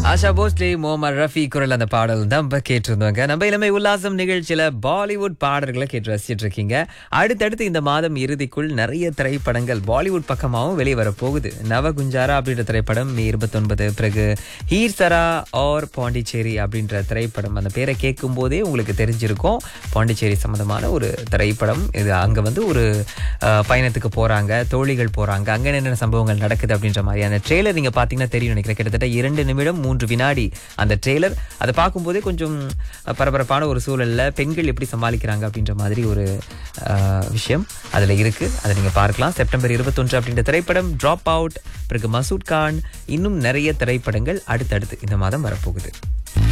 ஆஷா போஸ்லே மோமர் ரஃபி குரல் அந்த பாடல் தான் நம்ம கேட்டிருந்தோங்க நம்ம இளமை உல்லாசம் நிகழ்ச்சியில பாலிவுட் பாடல்களை கேட்டு ரசிச்சிட்டு இருக்கீங்க அடுத்தடுத்து இந்த மாதம் இறுதிக்குள் நிறைய திரைப்படங்கள் பாலிவுட் பக்கமாகவும் வெளியே வர போகுது நவகுஞ்சாரா அப்படின்ற திரைப்படம் மே இருபத்தொன்பது பிறகு ஹீர் சரா ஆர் பாண்டிச்சேரி அப்படின்ற திரைப்படம் அந்த பேரை கேட்கும் போதே உங்களுக்கு தெரிஞ்சிருக்கும் பாண்டிச்சேரி சம்பந்தமான ஒரு திரைப்படம் இது அங்க வந்து ஒரு அஹ், பயணத்துக்கு போறாங்க தோழிகள் போறாங்க அங்க என்னென்ன சம்பவங்கள் நடக்குது அப்படின்ற மாதிரியான ட்ரெய்லர் நீங்க பாத்தீங்கன்னா தெரியும் நினைக்கிறேன் கிட்டத்தட்ட இரண்டு நிமிடம் மூன்று வினாடி அந்த ட்ரெய்லர் அதை பார்க்கும்போதே கொஞ்சம் பரபரப்பான ஒரு சூழல்ல பெண்கள் எப்படி சமாளிக்கிறாங்க அப்படின்ற மாதிரி ஒரு அஹ், விஷயம் அதுல இருக்கு அதை நீங்க பார்க்கலாம் செப்டம்பர் இருபத்தொன்று அப்படின்ற திரைப்படம் டிராப் அவுட் பிறகு மசூட் கான் இன்னும் நிறைய திரைப்படங்கள் அடுத்தடுத்து இந்த மாதம் வரப்போகுது